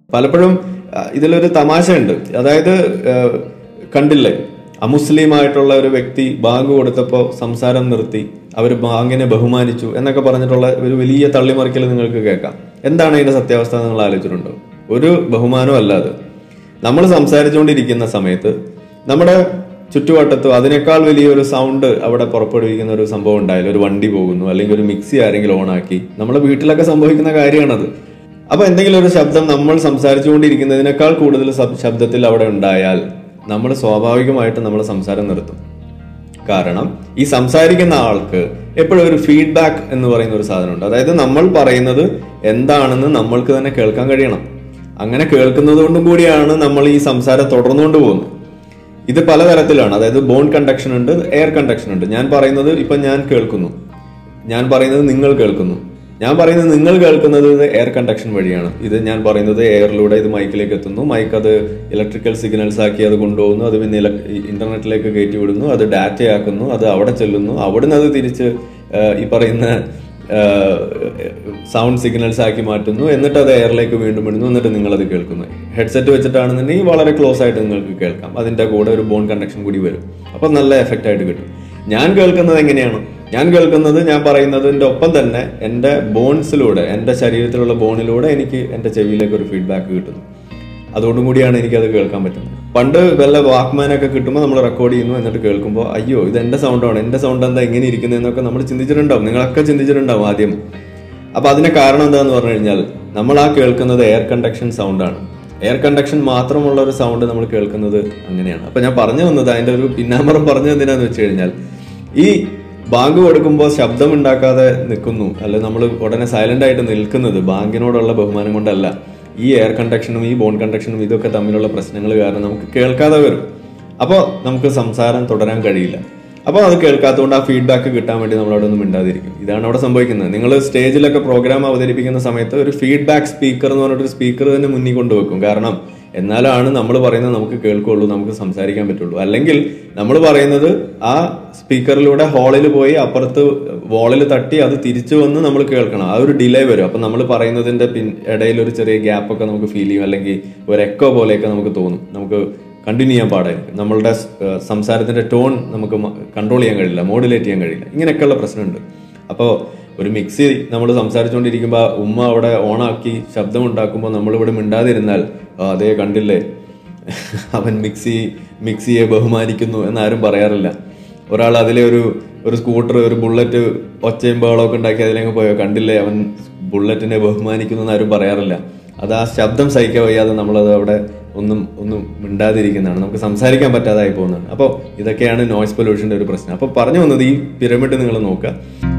പലപ്പോഴും ആ, ഇതിലൊരു തമാശയുണ്ട് അതായത് ആ, കണ്ടില്ലേ അമുസ്ലിമായിട്ടുള്ള ഒരു വ്യക്തി ബാങ്ക് കൊടുത്തപ്പോൾ സംസാരം നിർത്തി അവർ ബാങ്കിനെ ബഹുമാനിച്ചു എന്നൊക്കെ പറഞ്ഞിട്ടുള്ള ഒരു വലിയ തള്ളിമറിക്കൽ നിങ്ങൾക്ക് കേൾക്കാം എന്താണ് അതിന്റെ സത്യാവസ്ഥ എന്ന് നിങ്ങൾ ആലോചിച്ചിട്ടുണ്ടോ ഒരു ബഹുമാനവും അല്ലാതെ നമ്മൾ സംസാരിച്ചുകൊണ്ടിരിക്കുന്ന സമയത്ത് നമ്മുടെ ചുറ്റുവട്ടത്തും അതിനേക്കാൾ വലിയൊരു സൗണ്ട് അവിടെ പുറപ്പെടുവിക്കുന്ന ഒരു സംഭവം ഉണ്ടായാലും ഒരു വണ്ടി പോകുന്നു അല്ലെങ്കിൽ ഒരു മിക്സി ആരെങ്കിലും ഓണാക്കി നമ്മുടെ വീട്ടിലൊക്കെ സംഭവിക്കുന്ന കാര്യമാണത് അപ്പൊ എന്തെങ്കിലും ഒരു ശബ്ദം നമ്മൾ സംസാരിച്ചുകൊണ്ടിരിക്കുന്നതിനേക്കാൾ കൂടുതൽ ശബ്- ശബ്ദത്തിൽ അവിടെ ഉണ്ടായാൽ നമ്മൾ സ്വാഭാവികമായിട്ട് നമ്മൾ സംസാരം നിർത്തും കാരണം ഈ സംസാരിക്കുന്ന ആൾക്ക് എപ്പോഴും ഒരു ഫീഡ്ബാക്ക് എന്ന് പറയുന്ന ഒരു സാധനമുണ്ട് അതായത് നമ്മൾ പറയുന്നത് എന്താണെന്ന് നമ്മൾക്ക് തന്നെ കേൾക്കാൻ കഴിയണം അങ്ങനെ കേൾക്കുന്നത് കൊണ്ടും കൂടിയാണ് നമ്മൾ ഈ സംസാരം തുടർന്നുകൊണ്ട് പോകുന്നത് ഇത് പലതരത്തിലാണ് അതായത് ബോൺ കണ്ടക്ഷൻ ഉണ്ട് എയർ കണ്ടക്ഷൻ ഉണ്ട് ഞാൻ പറയുന്നത് ഇപ്പൊ ഞാൻ കേൾക്കുന്നു ഞാൻ പറയുന്നത് നിങ്ങൾ കേൾക്കുന്നു ഞാൻ പറയുന്നത് നിങ്ങൾ കേൾക്കുന്നത് എയർ കണ്ടക്ഷൻ വഴിയാണ് ഇത് ഞാൻ പറയുന്നത് എയറിലൂടെ ഇത് മൈക്കിലേക്ക് എത്തുന്നു മൈക്ക് അത് ഇലക്ട്രിക്കൽ സിഗ്നൽസ് ആക്കി അത് കൊണ്ടുപോകുന്നു അത് പിന്നെ ഇലക്- ഇന്റർനെറ്റിലേക്ക് കയറ്റി വിടുന്നു അത് ഡാറ്റയാക്കുന്നു അത് അവിടെ ചെല്ലുന്നു അവിടുന്ന് അത് തിരിച്ച് ആ, ഈ പറയുന്ന സൗണ്ട് സിഗ്നൽസ് ആക്കി മാറ്റുന്നു എന്നിട്ട് അത് എയറിലേക്ക് വീണ്ടും വിടുന്നു എന്നിട്ട് നിങ്ങൾ അത് കേൾക്കുന്നു ഹെഡ്സെറ്റ് വെച്ചിട്ടാണെന്നുണ്ടെങ്കിൽ വളരെ ക്ലോസ് ആയിട്ട് നിങ്ങൾക്ക് കേൾക്കാം അതിന്റെ കൂടെ ഒരു ബോൺ കണ്ടക്ഷൻ കൂടി വരും അപ്പൊ നല്ല എഫക്റ്റ് ആയിട്ട് കിട്ടും ഞാൻ കേൾക്കുന്നത് എങ്ങനെയാണ് ഞാൻ കേൾക്കുന്നത് ഞാൻ പറയുന്നതിന്റെ ഒപ്പം തന്നെ എൻ്റെ ബോൺസിലൂടെ എൻ്റെ ശരീരത്തിലുള്ള ബോണിലൂടെ എനിക്ക് എൻ്റെ ചെവിയിലേക്ക് ഒരു ഫീഡ്ബാക്ക് കിട്ടുന്നു അതോടും കൂടിയാണ് എനിക്കത് കേൾക്കാൻ പറ്റുന്നത് പണ്ട് വല്ല വാക്മാനൊക്കെ കിട്ടുമ്പോൾ നമ്മൾ റെക്കോർഡ് ചെയ്യുന്നു എന്നിട്ട് കേൾക്കുമ്പോൾ അയ്യോ ഇത് എൻ്റെ സൗണ്ടാണ് എൻ്റെ സൗണ്ട് എന്താ എങ്ങനെ ഇരിക്കുന്നതെന്നൊക്കെ നമ്മൾ ചിന്തിച്ചിട്ടുണ്ടാവും നിങ്ങളൊക്കെ ചിന്തിച്ചിട്ടുണ്ടാവും ആദ്യം അപ്പൊ അതിന്റെ കാരണം എന്താന്ന് പറഞ്ഞു കഴിഞ്ഞാൽ നമ്മൾ ആ കേൾക്കുന്നത് എയർ കണ്ടക്ഷൻ സൗണ്ടാണ് എയർ കണ്ടക്ഷൻ മാത്രമുള്ള ഒരു സൗണ്ട് നമ്മൾ കേൾക്കുന്നത് അങ്ങനെയാണ് അപ്പൊ ഞാൻ പറഞ്ഞു വന്നത് അതിന്റെ ഒരു പിന്നാമ്പറം പറഞ്ഞു എന്തിനാന്ന് വെച്ച് കഴിഞ്ഞാൽ ഈ ബാങ്ക് കൊടുക്കുമ്പോൾ ശബ്ദം ഉണ്ടാക്കാതെ നിൽക്കുന്നു അല്ലെ നമ്മൾ ഉടനെ സൈലന്റ് ആയിട്ട് നിൽക്കുന്നത് ബാങ്കിനോടുള്ള ബഹുമാനം കൊണ്ടല്ല ഈ എയർ കണ്ടക്ഷനും ഈ ബോൺ കണ്ടക്ഷനും ഇതൊക്കെ തമ്മിലുള്ള പ്രശ്നങ്ങൾ കാരണം നമുക്ക് കേൾക്കാതെ വരും അപ്പോൾ നമുക്ക് സംസാരം തുടരാൻ കഴിയില്ല അപ്പോൾ അത് കേൾക്കാത്തതുകൊണ്ട് ആ ഫീഡ്ബാക്ക് കിട്ടാൻ വേണ്ടി നമ്മൾ അവിടെ ഒന്നും മിണ്ടാതിരിക്കും ഇതാണ് അവിടെ സംഭവിക്കുന്നത് നിങ്ങൾ സ്റ്റേജിലൊക്കെ പ്രോഗ്രാം അവതരിപ്പിക്കുന്ന സമയത്ത് ഒരു ഫീഡ്ബാക്ക് സ്പീക്കർ എന്ന് പറഞ്ഞിട്ട് ഒരു സ്പീക്കർ തന്നെ മുന്നിൽ കൊണ്ടുവെക്കും കാരണം എന്നാലാണ് നമ്മൾ പറയുന്നത് നമുക്ക് കേൾക്കുള്ളൂ നമുക്ക് സംസാരിക്കാൻ പറ്റുള്ളൂ അല്ലെങ്കിൽ നമ്മൾ പറയുന്നത് ആ സ്പീക്കറിലൂടെ ഹാളിൽ പോയി അപ്പുറത്ത് വാളിൽ തട്ടി അത് തിരിച്ചു വന്ന് നമ്മൾ കേൾക്കണം ആ ഒരു ഡിലേ വരും അപ്പൊ നമ്മൾ പറയുന്നതിന്റെ പിൻ ഇടയിൽ ഒരു ചെറിയ ഗ്യാപ്പ് ഒക്കെ നമുക്ക് ഫീൽ ചെയ്യും അല്ലെങ്കിൽ ഒരു എക്കോ പോലെയൊക്കെ നമുക്ക് തോന്നും നമുക്ക് കണ്ടിന്യൂ ചെയ്യാൻ പാടായിരിക്കും നമ്മളുടെ സ്- ഏഹ് സംസാരത്തിന്റെ ടോൺ നമുക്ക് കൺട്രോൾ ചെയ്യാൻ കഴിയില്ല മോഡുലേറ്റ് ചെയ്യാൻ കഴിയില്ല ഇങ്ങനെയൊക്കെയുള്ള പ്രശ്നമുണ്ട് അപ്പോൾ ഒരു മിക്സി നമ്മൾ സംസാരിച്ചുകൊണ്ടിരിക്കുമ്പോൾ ഉമ്മ അവിടെ ഓണാക്കി ശബ്ദം ഉണ്ടാക്കുമ്പോൾ നമ്മളിവിടെ മിണ്ടാതിരുന്നാൽ "ആ, അതേ കണ്ടില്ലേ അവൻ മിക്സി മിക്സിയെ ബഹുമാനിക്കുന്നു എന്നാരും പറയാറില്ല ഒരാൾ അതിലെ ഒരു ഒരു സ്കൂട്ടർ ഒരു ബുള്ളറ്റ് ഒച്ചയും ബഹളമൊക്കെ ഉണ്ടാക്കി അതിലേക്ക് പോയോ കണ്ടില്ലേ അവൻ ബുള്ളറ്റിനെ ബഹുമാനിക്കുന്നു എന്ന് ആരും പറയാറില്ല അത് ആ ശബ്ദം സഹിക്കാൻ വയ്യാതെ നമ്മളത് അവിടെ ഒന്നും ഒന്നും മിണ്ടാതിരിക്കുന്നതാണ് നമുക്ക് സംസാരിക്കാൻ പറ്റാതായി പോകുന്നതാണ് അപ്പോൾ ഇതൊക്കെയാണ് നോയ്സ് പൊല്യൂഷന്റെ ഒരു പ്രശ്നം അപ്പോൾ പറഞ്ഞു വന്നത് ഈ പിരമിഡ് നിങ്ങൾ നോക്കുക